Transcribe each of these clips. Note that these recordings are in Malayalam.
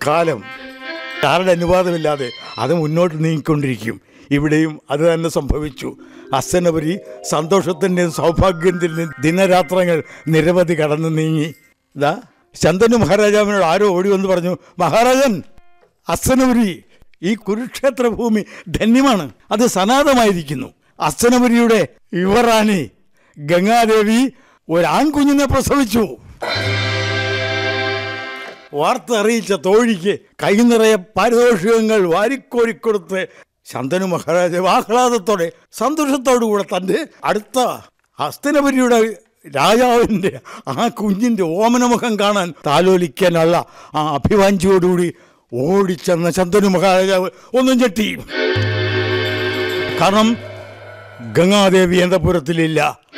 കാലം ആരുടെ അനുവാദമില്ലാതെ അത് മുന്നോട്ട് നീങ്ങിക്കൊണ്ടിരിക്കും ഇവിടെയും അത് തന്നെ സംഭവിച്ചു അസ്സനപുരി സന്തോഷത്തിൻ്റെയും സൗഭാഗ്യത്തിൻ്റെയും ദിനരാത്രങ്ങൾ നിരവധി കടന്നു നീങ്ങി ഇതാ ശന്തനു മഹാരാജാവിനോട് ആരോ ഓടി വന്ന് പറഞ്ഞു മഹാരാജൻ അസ്സനപുരി ഈ കുരുക്ഷേത്ര ഭൂമി ധന്യമാണ് അത് സനാതമായിരിക്കുന്നു അസ്സനപുരിയുടെ യുവറാണി ഗംഗാദേവി ഒരു ആൺകുഞ്ഞിനെ പ്രസവിച്ചു വാർത്ത അറിയിച്ച തോഴിക്ക് കൈ നിറയെ പാരിതോഷികങ്ങൾ വാരിക്കോരിക്കൊടുത്ത് ശന്തനു മഹാരാജാവ് ആഹ്ലാദത്തോടെ സന്തോഷത്തോടുകൂടെ തൻ്റെ അടുത്ത ഹസ്തനപുരിയുടെ രാജാവിൻ്റെ ആ കുഞ്ഞിൻ്റെ ഓമനമുഖം കാണാൻ താലോലിക്കാനുള്ള ആ അഭിവാഞ്ചിയോടുകൂടി ഓടിച്ചെന്ന ശന്തനു മഹാരാജാവ് ഒന്നും ഞെട്ടി കാരണം ഗംഗാദേവി അന്തപുരത്തിലില്ല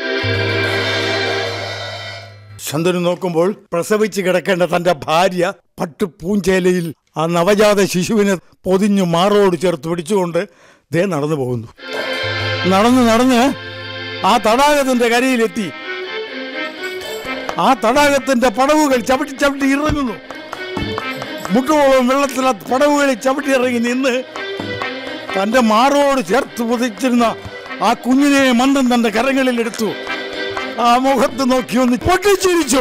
ശന്തനു നോക്കുമ്പോൾ പ്രസവിച്ച് കിടക്കേണ്ട തന്റെ ഭാര്യ പട്ടുപൂഞ്ചേലയിൽ ആ നവജാത ശിശുവിനെ പൊതിഞ്ഞു മാറോട് ചേർത്ത് പിടിച്ചുകൊണ്ട് ദേ നടന്നു പോകുന്നു നടന്ന് നടന്ന് ആ തടാകത്തിന്റെ കരയിലെത്തി ആ തടാകത്തിന്റെ പടവുകൾ ചവിട്ടി ചവിട്ടി ഇറങ്ങുന്നു മുട്ടോളം വെള്ളത്തിൽ ആ പടവുകളിൽ ചവിട്ടി ഇറങ്ങി നിന്ന് തന്റെ മാറോട് ചേർത്ത് പൊതിച്ചിരുന്ന ആ കുഞ്ഞിനെ മന്ദം തന്റെ കരങ്ങളിൽ എടുത്തു ആ മുഖത്ത് നോക്കി ഒന്ന് പൊട്ടിച്ചിരിച്ചു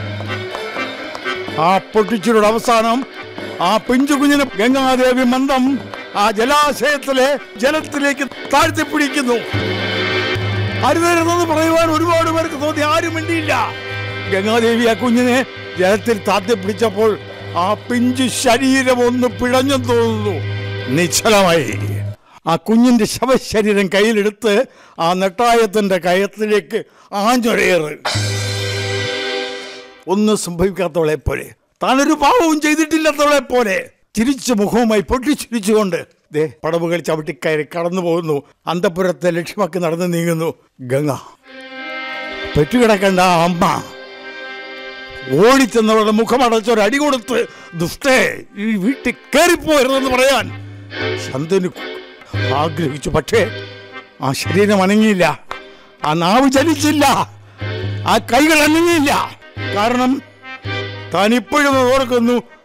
ആ പൊട്ടിച്ചിരുടെ അവസാനം ആ പിഞ്ചു കുഞ്ഞിനെ ഗംഗാദേവി മന്ദം ആ ജലാശയത്തിലെ ജലത്തിലേക്ക് താഴ്ത്തിപ്പിടിക്കുന്നു അരുതരുതെന്ന് പറയുവാൻ ഒരുപാട് പേർക്ക് തോന്നി ആരും മിണ്ടിയില്ല ഗംഗാദേവി ആ കുഞ്ഞിനെ ജലത്തിൽ താഴ്ത്തിപ്പിടിച്ചപ്പോൾ ആ പിഞ്ചു ശരീരം ഒന്ന് പിഴഞ്ഞെന്ന് തോന്നുന്നു നിശ്ചലമായി ആ കുഞ്ഞിന്റെ ശവശരീരം കയ്യിലെടുത്ത് ആ നെട്ടായത്തിന്റെ കയത്തിലേക്ക് ആഞ്ഞൊരേറ് ഒന്നും സംഭവിക്കാത്തവളെ പോലെ താനൊരു പാവവും ചെയ്തിട്ടില്ലാത്തവളെ പോലെ ചിരിച്ച മുഖവുമായി പൊട്ടിച്ചിരിച്ചുകൊണ്ട് ദേ പടവുകൾ ചവിട്ടിക്കയറി കടന്നു പോകുന്നു അന്തപുരത്തെ ലക്ഷ്യമാക്കി നടന്നു നീങ്ങുന്നു ഗംഗ പെറ്റുകിടക്കേണ്ട ആ അമ്മ ഓടിച്ചെന്നവരുടെ മുഖമടച്ചൊരു അടി കൊടുത്ത് ദുഷ്ടേ ഈ വീട്ടിൽ കയറിപ്പോയിരുന്നെന്ന് പറയാൻ ശന്തനു ആഗ്രഹിച്ചു പക്ഷേ ആ ശരീരം അനങ്ങിയില്ല ആ നാവ് ചലിച്ചില്ല ആ കൈകൾ അനങ്ങിയില്ല കാരണം താൻ ഇപ്പോഴും ഓർക്കുന്നു